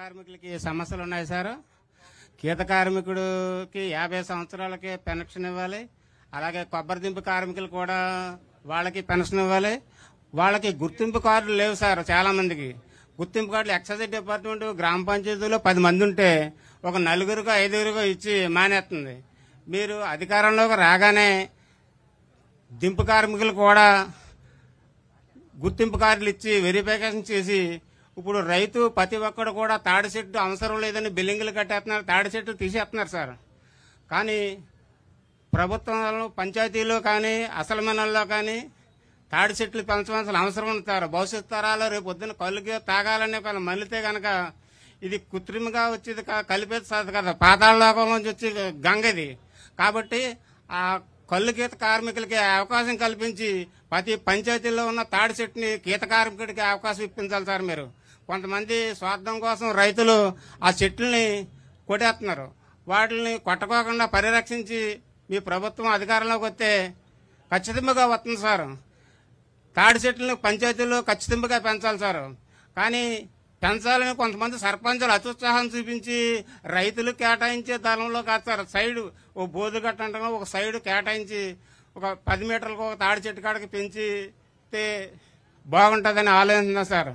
కార్మికులకి సమస్యలు ఉన్నాయి సార్ గీత కార్మికుడికి యాభై సంవత్సరాలకి పెన్షన్ ఇవ్వాలి అలాగే కొబ్బరి దింపు కార్మికులు కూడా వాళ్ళకి పెన్షన్ ఇవ్వాలి వాళ్ళకి గుర్తింపు కార్డులు లేవు సార్ చాలా మందికి గుర్తింపు కార్డులు ఎక్సైజ్ డిపార్ట్మెంట్ గ్రామ పంచాయతీలో పది మంది ఉంటే ఒక నలుగురికో ఐదుగురికో ఇచ్చి మానేస్తుంది మీరు అధికారంలోకి రాగానే దింపు కార్మికులు కూడా గుర్తింపు కార్డులు ఇచ్చి వెరిఫికేషన్ చేసి ఇప్పుడు రైతు ప్రతి ఒక్కడు కూడా తాడి చెట్టు అవసరం లేదని బిల్డింగులు కట్టేస్తున్నారు తాడి చెట్టు తీసేస్తున్నారు సార్ కానీ ప్రభుత్వంలో పంచాయతీలో కానీ అసలు మనల్లో కానీ తాడి చెట్లు పెంచవలసిన అవసరం ఉంది సార్ భవిష్యత్ తరాలు రేపు పొద్దున్న కళ్ళుకి తాగాలనే కానీ మళ్ళితే గనక ఇది కృత్రిమంగా వచ్చేది కా- కలిపేది సార్ కదా పాతాళ లోకం నుంచి వచ్చి గంగ ఇది కాబట్టి ఆ కళ్ళు గీత కార్మికులకి అవకాశం కల్పించి ప్రతి పంచాయతీలో ఉన్న తాడి చెట్టుని గీత కార్మికుడికి అవకాశం ఇప్పించాలి సార్ మీరు కొంతమంది స్వార్థం కోసం రైతులు ఆ చెట్లని కొట్టేస్తున్నారు వాటిని కొట్టకోకుండా పరిరక్షించి మీ ప్రభుత్వం అధికారంలోకి వస్తే ఖచ్చితంగా వస్తుంది సార్ తాడి చెట్లను పంచాయతీల్లో ఖచ్చితంగా పెంచాలి సార్ కానీ పెంచాలని కొంతమంది సర్పంచులు అత్యుత్సాహం చూపించి రైతులు కేటాయించే ధనంలో కాదు సార్ సైడ్ ఓ బోధు గట్ట అంటారు ఒక సైడ్ కేటాయించి ఒక పది మీటర్లకు ఒక తాడి చెట్టు కాడికి పెంచితే బాగుంటుందని ఆలోచన సార్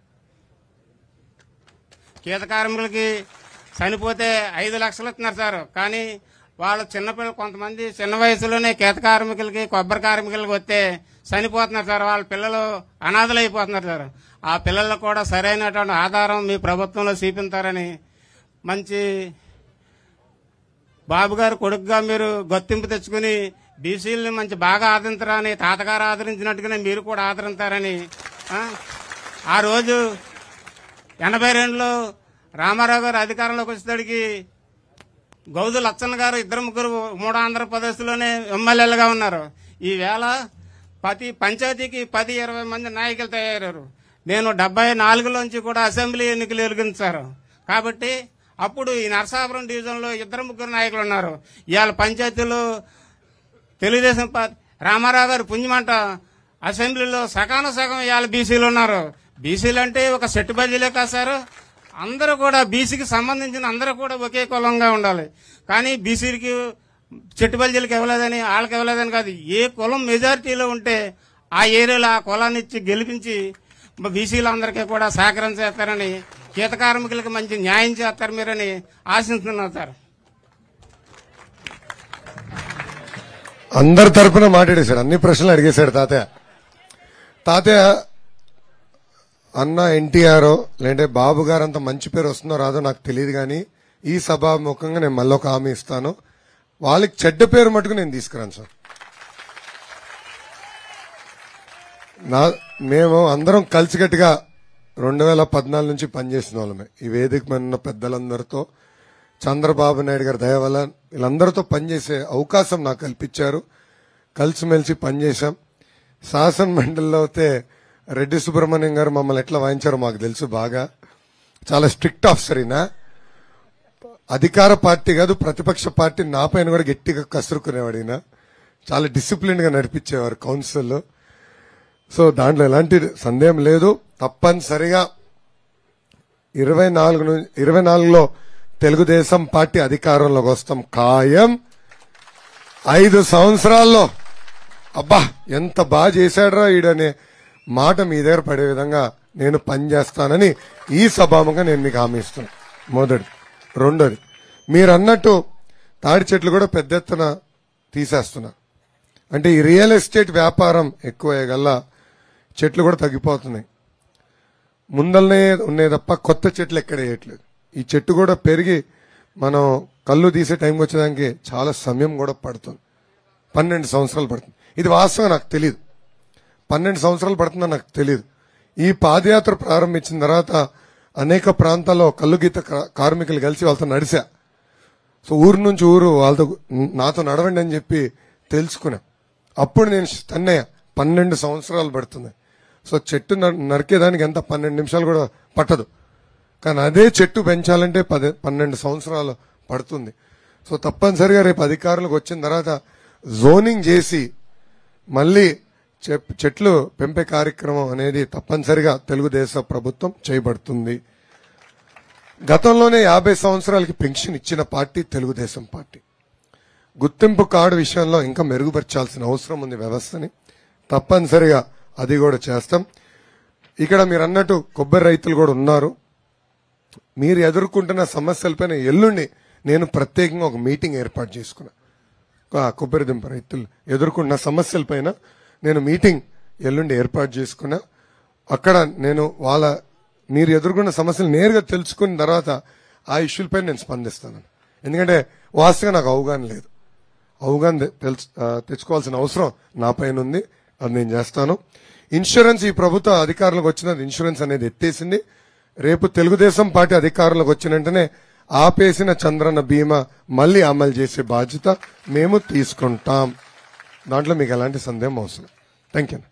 గీత కార్మికులకి చనిపోతే ఐదు లక్షలు ఇస్తున్నారు సార్ కానీ వాళ్ళ చిన్నపిల్లలు కొంతమంది చిన్న వయసులోనే గీత కార్మికులకి కొబ్బరి కార్మికులకి వస్తే చనిపోతున్నారు సార్ వాళ్ళ పిల్లలు అనాథలు అయిపోతున్నారు సార్ ఆ పిల్లలకు కూడా సరైనటువంటి ఆధారం మీ ప్రభుత్వంలో చూపించారని మంచి బాబు గారు కొడుకుగా మీరు గుర్తింపు తెచ్చుకుని బీసీలని మంచి బాగా ఆదరించారని తాతగారు ఆదరించినట్టుగానే మీరు కూడా ఆదరించారని ఆ? ఆ రోజు ఎనభై రెండులో రామారావు గారు అధికారంలోకి వచ్చేసరికి గౌదు లచ్చన్న గారు ఇద్దరు ముగ్గురు మూడు ఆంధ్రప్రదేశ్లోనే ఎమ్మెల్యేలుగా ఉన్నారు ఈవేళ ప్రతి పంచాయతీకి పది ఇరవై మంది నాయకులు తయారయ్యారు నేను డెబ్బై నాలుగులోంచి కూడా అసెంబ్లీ ఎన్నికలు ఎరిగించారు కాబట్టి అప్పుడు ఈ నరసాపురం డివిజన్లో ఇద్దరు ముగ్గురు నాయకులు ఉన్నారు ఇవాళ పంచాయతీలో తెలుగుదేశం పార్టీ రామారావు గారు పుణ్యమంట అసెంబ్లీలో సగాన సగం ఇవాళ బీసీలు ఉన్నారు బీసీలు అంటే ఒక సెట్టు బదిలే కాదు సార్ అందరూ కూడా బీసీకి సంబంధించిన అందరూ కూడా ఒకే కులంగా ఉండాలి కానీ బీసీలకి చెట్టు బల్జీలకు ఇవ్వలేదని వాళ్ళకి ఇవ్వలేదని కాదు ఏ కులం మెజారిటీలో ఉంటే ఆ ఏరియాలో ఆ కులాన్ని ఇచ్చి గెలిపించి బీసీలందరికీ కూడా సహకరించేస్తారని గీత కార్మికులకు మంచి న్యాయం చేస్తారు మీరని ఆశిస్తున్నాను సార్ అందరి తరపున మాట్లాడేశాడు అన్ని ప్రశ్నలు అడిగేశాడు తాతయ్య తాతయ్య అన్న ఎన్టీఆర్ లేదంటే బాబు గారు అంత మంచి పేరు వస్తుందో రాదో నాకు తెలియదు కానీ ఈ సభాముఖంగా నేను మళ్ళీ ఒక హామీ ఇస్తాను వాళ్ళకి చెడ్డ పేరు మటుకు నేను తీసుకురాను సార్ నా మేము అందరం కలిసికట్టుగా రెండు వేల పద్నాలుగు నుంచి పనిచేసిన వాళ్ళమే ఈ వేదిక మీద ఉన్న పెద్దలందరితో చంద్రబాబు నాయుడు గారి దయ వల్ల వీళ్ళందరితో పనిచేసే అవకాశం నాకు కల్పించారు కలిసిమెలిసి పనిచేశాం శాసన మండలిలో అయితే రెడ్డి సుబ్రహ్మణ్యం గారు మమ్మల్ని ఎట్లా వాయించారో మాకు తెలుసు బాగా చాలా స్ట్రిక్ట్ ఆఫీసర్ ఈయన అధికార పార్టీ కాదు ప్రతిపక్ష పార్టీ నా పైన కూడా గట్టిగా కసురుకునేవాడు ఈయన చాలా డిసిప్లిన్ గా నడిపించేవారు కౌన్సిల్లో సో దాంట్లో ఎలాంటి సందేహం లేదు తప్పనిసరిగా ఇరవై నాలుగు ను- ఇరవై నాలుగులో తెలుగుదేశం పార్టీ అధికారంలోకి వస్తాం ఖాయం ఐదు సంవత్సరాల్లో అబ్బా ఎంత బాగా చేశాడరా ఈడనే మాట మీ దగ్గర పడే విధంగా నేను పనిచేస్తానని ఈ సభాముగా నేను మీకు హామీ ఇస్తున్నాను మొదటి రెండోది మీరు అన్నట్టు తాడి చెట్లు కూడా పెద్ద ఎత్తున తీసేస్తున్నారు అంటే ఈ రియల్ ఎస్టేట్ వ్యాపారం ఎక్కువయ్యగల్లా చెట్లు కూడా తగ్గిపోతున్నాయి ముందల్నే ఉన్నాయి తప్ప కొత్త చెట్లు ఎక్కడ వేయట్లేదు ఈ చెట్టు కూడా పెరిగి మనం కళ్ళు తీసే టైంకి వచ్చేదానికి చాలా సమయం కూడా పడుతుంది పన్నెండు సంవత్సరాలు పడుతుంది ఇది వాస్తవం నాకు తెలియదు పన్నెండు సంవత్సరాలు పడుతుందని నాకు తెలియదు ఈ పాదయాత్ర ప్రారంభించిన తర్వాత అనేక ప్రాంతాల్లో కళ్ళు గీత కా- కార్మికులు కలిసి వాళ్ళతో నడిచా సో ఊరు నుంచి ఊరు వాళ్ళతో నాతో నడవండి అని చెప్పి తెలుసుకున్నా అప్పుడు నేను తన్నయ్య పన్నెండు సంవత్సరాలు పడుతుంది సో చెట్టు నర్- నరికేదానికి ఎంత పన్నెండు నిమిషాలు కూడా పట్టదు కానీ అదే చెట్టు పెంచాలంటే పది పన్నెండు సంవత్సరాలు పడుతుంది సో తప్పనిసరిగా రేపు అధికారులకు వచ్చిన తర్వాత జోనింగ్ చేసి మళ్ళీ చెప్- చెట్లు పెంపే కార్యక్రమం అనేది తప్పనిసరిగా తెలుగుదేశం ప్రభుత్వం చేయబడుతుంది గతంలోనే యాభై సంవత్సరాలకి పెన్షన్ ఇచ్చిన పార్టీ తెలుగుదేశం పార్టీ గుర్తింపు కార్డు విషయంలో ఇంకా మెరుగుపరచాల్సిన అవసరం ఉంది వ్యవస్థని తప్పనిసరిగా అది కూడా చేస్తాం ఇక్కడ మీరు అన్నట్టు కొబ్బరి రైతులు కూడా ఉన్నారు మీరు ఎదుర్కొంటున్న సమస్యలపైన ఎల్లుండి నేను ప్రత్యేకంగా ఒక మీటింగ్ ఏర్పాటు చేసుకున్నా ఆ కొబ్బరి దింప రైతులు ఎదుర్కొన్న సమస్యలపైన నేను మీటింగ్ ఎల్లుండి ఏర్పాటు చేసుకున్నా అక్కడ నేను వాళ్ళ మీరు ఎదుర్కొన్న సమస్యలు నేరుగా తెలుసుకున్న తర్వాత ఆ ఇష్యూలపై నేను స్పందిస్తాను ఎందుకంటే వాస్తవంగా నాకు అవగాహన లేదు అవగాహన తె- తెలుసు ఆ, తెచ్చుకోవాల్సిన అవసరం నా పైన ఉంది అది నేను చేస్తాను ఇన్సూరెన్స్ ఈ ప్రభుత్వ అధికారులకు వచ్చినది ఇన్సూరెన్స్ అనేది ఎత్తేసింది రేపు తెలుగుదేశం పార్టీ అధికారంలోకి వచ్చిన వెంటనే ఆపేసిన చంద్రన్న బీమా మళ్ళీ అమలు చేసే బాధ్యత మేము తీసుకుంటాం దాంట్లో మీకు ఎలాంటి సందేహం అవసరం థ్యాంక్ యూ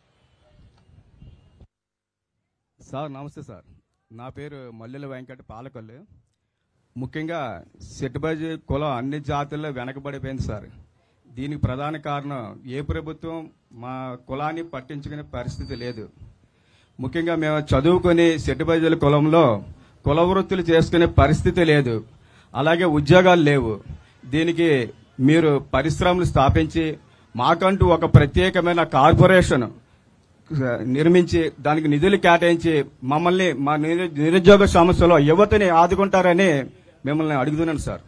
సార్ నమస్తే సార్ నా పేరు మల్లెల వెంకట పాలకొల్లు ముఖ్యంగా సెట్టుబాజీ కులం అన్ని జాతుల్లో వెనకబడిపోయింది సార్ దీనికి ప్రధాన కారణం ఏ ప్రభుత్వం మా కులాన్ని పట్టించుకునే పరిస్థితి లేదు ముఖ్యంగా మేము చదువుకొని సెట్టుబాజీల కులంలో కుల వృత్తులు చేసుకునే పరిస్థితి లేదు అలాగే ఉద్యోగాలు లేవు దీనికి మీరు పరిశ్రమలు స్థాపించి మాకంటూ ఒక ప్రత్యేకమైన కార్పొరేషన్ నిర్మించి దానికి నిధులు కేటాయించి మమ్మల్ని మా నిరు- నిరుద్యోగ సమస్యలో యువతని ఆదుకుంటారని మిమ్మల్ని అడుగుతున్నాను సార్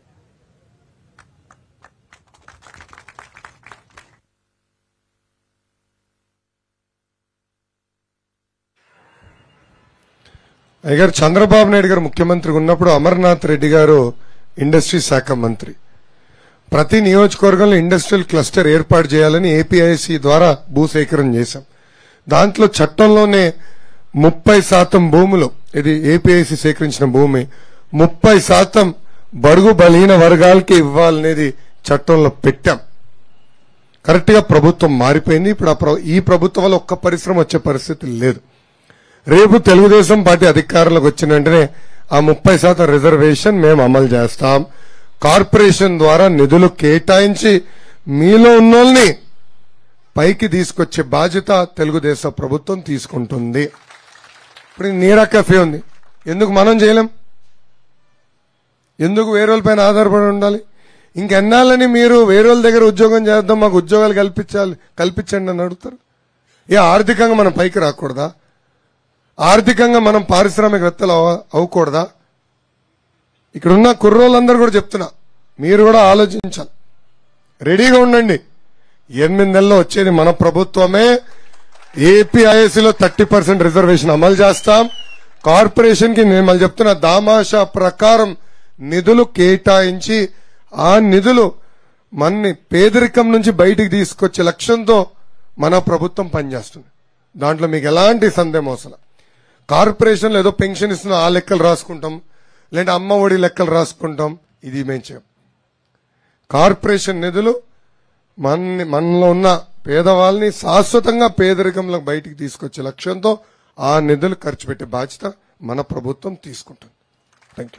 అయ్యగారు చంద్రబాబు నాయుడు గారు ముఖ్యమంత్రిగా ఉన్నప్పుడు అమర్నాథ్ రెడ్డి గారు ఇండస్ట్రీ శాఖ మంత్రి ప్రతి నియోజకవర్గంలో ఇండస్ట్రియల్ క్లస్టర్ ఏర్పాటు చేయాలని ఏపీఐసి ద్వారా భూసేకరణ చేశాం దాంట్లో చట్టంలోనే ముప్పై శాతం భూములు ఇది ఏపీఐసి సేకరించిన భూమి ముప్పై శాతం బడుగు బలహీన వర్గాలకి ఇవ్వాలనేది చట్టంలో పెట్టాం కరెక్ట్ గా ప్రభుత్వం మారిపోయింది ఇప్పుడు ఆ ప్ర- ఈ ప్రభుత్వం వల్ల ఒక్క పరిశ్రమ వచ్చే పరిస్థితి లేదు రేపు తెలుగుదేశం పార్టీ అధికారంలోకి వచ్చిన వెంటనే ఆ ముప్పై శాతం రిజర్వేషన్ మేము అమలు చేస్తాం కార్పొరేషన్ ద్వారా నిధులు కేటాయించి మీలో ఉన్నోల్ని పైకి తీసుకొచ్చే బాధ్యత తెలుగుదేశం ప్రభుత్వం తీసుకుంటుంది ఇప్పుడు ఈ నీరా కెఫే ఉంది ఎందుకు మనం చేయలేం ఎందుకు వేరే పైన ఆధారపడి ఉండాలి ఇంకెన్నాళ్ళని మీరు వేరే వాళ్ళ దగ్గర ఉద్యోగం చేద్దాం మాకు ఉద్యోగాలు కల్పించాలి కల్పించండి అని అడుగుతారు ఏ ఆర్థికంగా మనం పైకి రాకూడదా ఆర్థికంగా మనం పారిశ్రామికవేత్తలు అవ- అవ్వకూడదా ఇక్కడున్న కుర్రోళ్ళందరూ కూడా చెప్తున్నా మీరు కూడా ఆలోచించాలి రెడీగా ఉండండి ఎనిమిది నెలల్లో వచ్చేది మన ప్రభుత్వమే ఏపీఐఎస్సీలో థర్టీ పర్సెంట్ రిజర్వేషన్ అమలు చేస్తాం కార్పొరేషన్ కి నేను మళ్ళీ చెప్తున్నా దామాషా ప్రకారం నిధులు కేటాయించి ఆ నిధులు మన్ని పేదరికం నుంచి బయటికి తీసుకొచ్చే లక్ష్యంతో మన ప్రభుత్వం పనిచేస్తుంది దాంట్లో మీకు ఎలాంటి సందేహం అవసరం కార్పొరేషన్లో ఏదో పెన్షన్ ఇస్తున్న ఆ లెక్కలు రాసుకుంటాం లేదంటే అమ్మ ఒడి లెక్కలు రాసుకుంటాం ఇది మేము చేయం కార్పొరేషన్ నిధులు మన మనలో ఉన్న పేదవాళ్ళని శాశ్వతంగా పేదరికంలో బయటికి తీసుకొచ్చే లక్ష్యంతో ఆ నిధులు ఖర్చు పెట్టే బాధ్యత మన ప్రభుత్వం తీసుకుంటుంది థ్యాంక్ యూ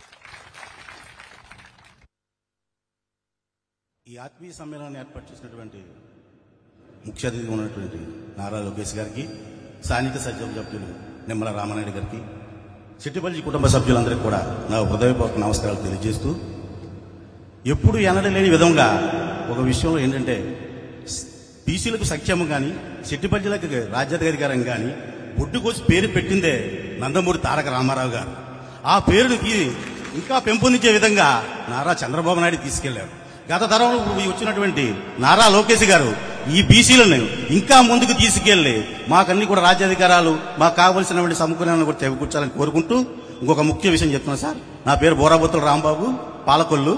ఈ ఆత్మీయ సమ్మేళనాన్ని ఏర్పాటు చేసినటువంటి ముఖ్య అతిథిగా ఉన్నటువంటి నారా లోకేష్ గారికి స్థానిక సభ్యుల సభ్యులు నిమ్మల రామనాయుడు గారికి చిట్టిపల్లి కుటుంబ సభ్యులందరికీ కూడా నా హృదయపూర్వక నమస్కారాలు తెలియజేస్తూ ఎప్పుడు ఎనడలేని విధంగా ఒక విషయంలో ఏంటంటే బీసీలకు సంక్షేమం కానీ చెట్టిపల్లిలకు రాజ్యాధికారం కానీ బొడ్డు కోసి పేరు పెట్టిందే నందమూరి తారక రామారావు గారు ఆ పేరుకి ఇంకా పెంపొందించే విధంగా నారా చంద్రబాబు నాయుడు తీసుకెళ్లారు గత తరంలో వచ్చినటువంటి నారా లోకేష్ గారు ఈ బీసీలను ఇంకా ముందుకు తీసుకెళ్లి మాకన్నీ కూడా రాజ్యాధికారాలు మాకు కావలసినటువంటి సమకూర్యాలను కూడా చేకూర్చాలని కోరుకుంటూ ఇంకొక ముఖ్య విషయం చెప్తున్నాను సార్ నా పేరు బోరాబొత్తుల రాంబాబు పాలకొల్లు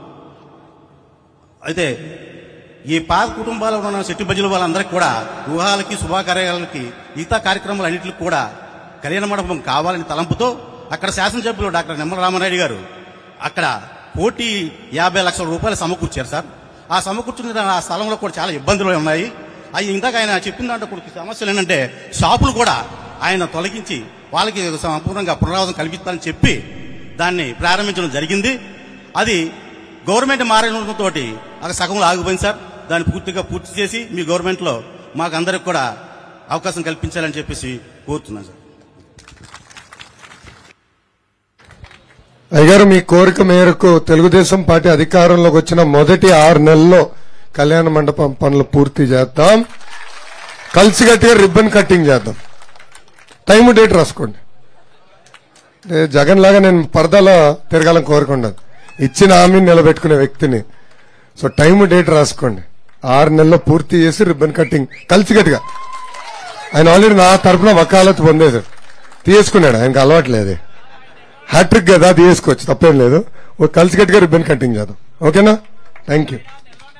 అయితే ఈ పాత కుటుంబాల్లో ఉన్న శెట్టి బజ్జల వాళ్ళందరికీ కూడా వివాహాలకి శుభకార్యాలకి మిగతా కార్యక్రమాలు అన్నింటికి కూడా కళ్యాణ మండపం కావాలని తలంపుతో అక్కడ శాసనసభ్యులు డాక్టర్ నిమ్మల రామారెడ్డి గారు అక్కడ కోటి యాభై లక్షల రూపాయలు సమకూర్చారు సార్ ఆ సమకూర్చున్న ఆ స్థలంలో కూడా చాలా ఇబ్బందులు ఉన్నాయి అవి ఇందాక ఆయన చెప్పిన దాంట్లో కొన్ని సమస్యలు ఏంటంటే షాపులు కూడా ఆయన తొలగించి వాళ్ళకి సంపూర్ణంగా పునరావాసం కల్పిస్తారని చెప్పి దాన్ని ప్రారంభించడం జరిగింది అది గవర్నమెంట్ మారడంతో అది సగంలో ఆగిపోయింది సార్ దాన్ని పూర్తిగా పూర్తి చేసి మీ గవర్నమెంట్లో మాకు అందరికి కూడా అవకాశం కల్పించాలని చెప్పేసి కోరుతున్నాను సార్ అయ్యారు మీ కోరిక మేరకు తెలుగుదేశం పార్టీ అధికారంలోకి వచ్చిన మొదటి ఆరు నెలల్లో కళ్యాణ మండపం పనులు పూర్తి చేద్దాం కలిసికట్టుగా రిబ్బన్ కట్టింగ్ చేద్దాం టైం డేట్ రాసుకోండి అంటే జగన్ లాగా నేను పరదాలో తిరగాలని కోరుకుంటాను ఇచ్చిన హామీని నిలబెట్టుకునే వ్యక్తిని సో టైం డేట్ రాసుకోండి ఆరు నెలల్లో పూర్తి చేసి రిబ్బన్ కట్టింగ్ కలిసికట్టుగా ఆయన ఆల్రెడీ నా తరపున వకాలత్ పొందేశాడు తీసుకున్నాడు ఆయనకు అలవాట్లేదు హ్యాట్రిక్ కదా తీసుకోవచ్చు తప్పేం లేదు ఓ కలిసికట్టుగా రిబ్బన్ కటింగ్ చేద్దాం ఓకేనా థ్యాంక్ యూ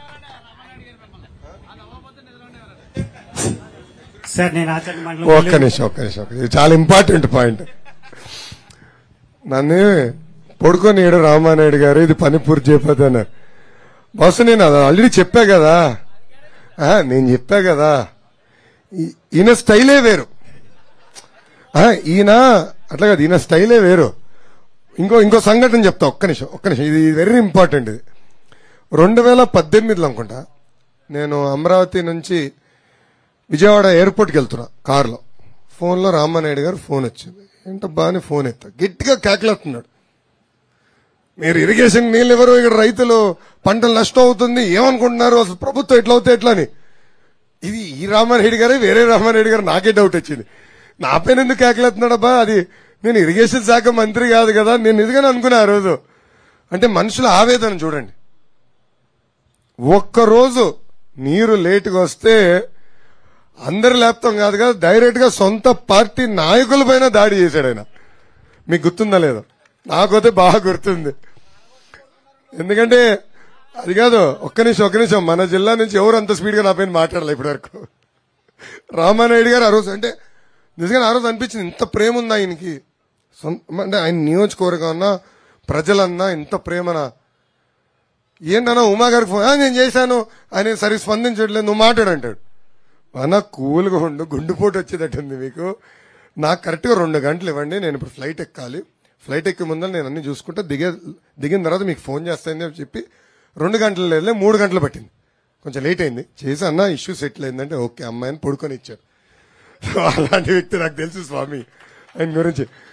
సార్ నేను ఆచార్య మండలం ఒక్క నిమిషం ఒక్క నిమిషం ఒక్క నిమిషం. ఇది చాలా ఇంపార్టెంట్ పాయింట్ నన్ను పడుకొని ఏడు రామానాయుడు గారు ఇది పని పూర్తి చేయకపోతే అన్నారు బస్సు నేను అది ఆల్రెడీ చెప్పా కదా ఆ, నేను చెప్పా కదా ఈ- ఈయన స్టైలే వేరు ఆ, ఈయన అట్లా కాదు ఈయన స్టైలే వేరు ఇంకో ఇంకో సంఘటన చెప్తా ఒక్క నిమిషం ఒక్క నిమిషం ఇది వెరీ ఇంపార్టెంట్ ఇది రెండు వేల పద్దెనిమిదిలో అనుకుంటా నేను అమరావతి నుంచి విజయవాడ ఎయిర్పోర్ట్కి వెళ్తున్నా కారులో ఫోన్లో రామానాయుడు గారు ఫోన్ వచ్చింది ఏంటబ్బా అని ఫోన్ ఎత్తా గట్టిగా కేకలేస్తున్నాడు మీరు ఇరిగేషన్ నీళ్ళు ఎవరు ఇక్కడ రైతులు పంటలు నష్టం అవుతుంది ఏమనుకుంటున్నారు అసలు ప్రభుత్వం ఎట్లా అవుతాయి ఎట్లా అని ఇది ఈ రామారెడ్డి గారే వేరే రామారెడ్డి గారు నాకే డౌట్ వచ్చింది నా పైన ఎందుకు కేకలేస్తున్నాడబ్బా అది నేను ఇరిగేషన్ శాఖ మంత్రి కాదు కదా నేను నిజంగానే అనుకున్నా ఆ రోజు అంటే మనుషుల ఆవేదన చూడండి ఒక్కరోజు నీరు లేటుగా వస్తే అందరు లేపుతాం కాదు కదా డైరెక్ట్ గా సొంత పార్టీ నాయకుల పైన దాడి చేశాడు ఆయన మీకు గుర్తుందా లేదో నాకైతే బాగా గుర్తుంది ఎందుకంటే అది కాదు ఒక్క నిమిషం ఒక్క నిమిషం మన జిల్లా నుంచి ఎవరు అంత స్పీడ్ గా నా పైన మాట్లాడాలి ఇప్పటి వరకు రామానాయుడు గారు ఆ రోజు అంటే నిజంగా ఆ రోజు అనిపించింది ఇంత ప్రేమ ఉంది ఆయనకి సొంత అంటే ఆయన నియోజకవర్గం అన్నా ప్రజలన్నా ఇంత ప్రేమనా ఏంటన్నా ఉమా గారికి ఫోన్ "ఆ, నేను చేశాను ఆయన సరిగ్గా స్పందించట్లేదు నువ్వు మాట్లాడంటాడు మన కూల్గా ఉండు గుండెపోటు వచ్చేటట్టుంది మీకు నాకు కరెక్ట్గా రెండు గంటలు ఇవ్వండి నేను ఇప్పుడు ఫ్లైట్ ఎక్కాలి ఫ్లైట్ ఎక్కే ముందర నేను అన్ని చూసుకుంటా దిగే దిగిన తర్వాత మీకు ఫోన్ చేస్తానని చెప్పి చెప్పి రెండు గంటలు లేదు మూడు గంటలు పట్టింది కొంచెం లేట్ అయింది చేసి అన్న ఇష్యూ సెటిల్ అయిందంటే ఓకే అమ్మాయిని పడుకొని ఇచ్చారు సో అలాంటి వ్యక్తి నాకు తెలుసు స్వామి ఆయన గురించి